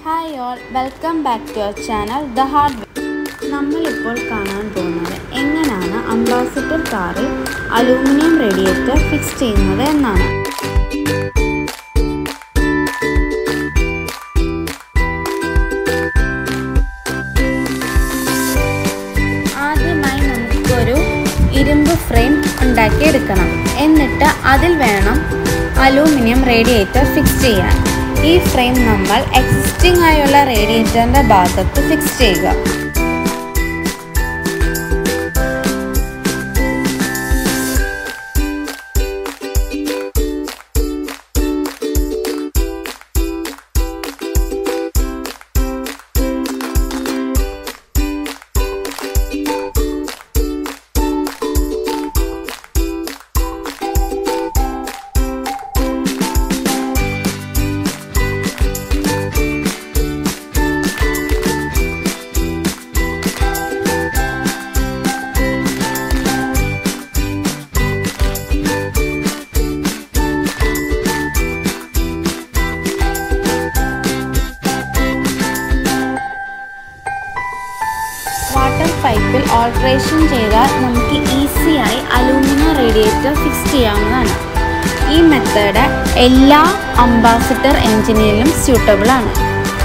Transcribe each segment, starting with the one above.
Hi all welcome back to our channel the hard നമ്മളിപ്പോൾ കാണാൻ പോകുന്നത് എങ്ങനെയാണ് അംബാസിഡർ കാറിൽ അലൂമിനിയം റേഡിയേറ്റർ ഫിക്സ് ചെയ്യുന്നത് എന്നാണ് ആദ്യമായി നമുക്കൊരു ഇരുമ്പ് ഫ്രെയിം ഉണ്ടാക്കിയെടുക്കണം എന്നിട്ട് അതിൽ വേണം അലൂമിനിയം റേഡിയേറ്റർ ഫിക്സ് ചെയ്യാൻ ഈ ഫ്രെയിം നമ്മൾ എക്സിസ്റ്റിംഗ് ആയുള്ള റേഡിയേറ്ററിൻ്റെ ഭാഗത്ത് ഫിക്സ് ചെയ്യുക വാട്ടർ പൈപ്പിൽ ഓൾട്രേഷൻ ചെയ്താൽ നമുക്ക് ഈസിയായി അലൂമിനിയം റേഡിയേറ്റർ ഫിക്സ് ചെയ്യാവുന്നതാണ് ഈ മെത്തേഡ് എല്ലാ അംബാസിഡർ എഞ്ചിനിലും സ്യൂട്ടബിൾ ആണ്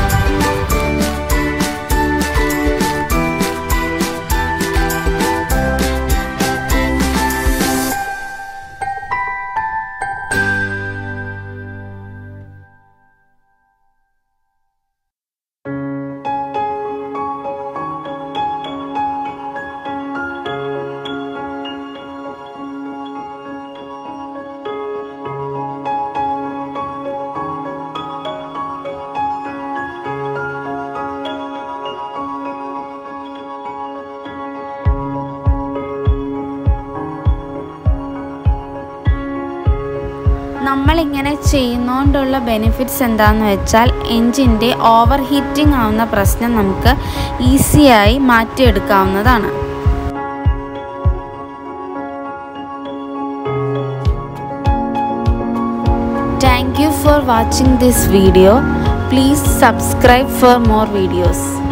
നമ്മളിങ്ങനെ ചെയ്യുന്നതുകൊണ്ടുള്ള ബെനിഫിറ്റ്സ് എന്താണെന്ന് വെച്ചാൽ എൻജിൻ്റെ ഓവർ ഹീറ്റിംഗ് ആവുന്ന പ്രശ്നം നമുക്ക് ഈസിയായി മാറ്റിയെടുക്കാവുന്നതാണ് Thank you for watching this video. Please subscribe for more videos.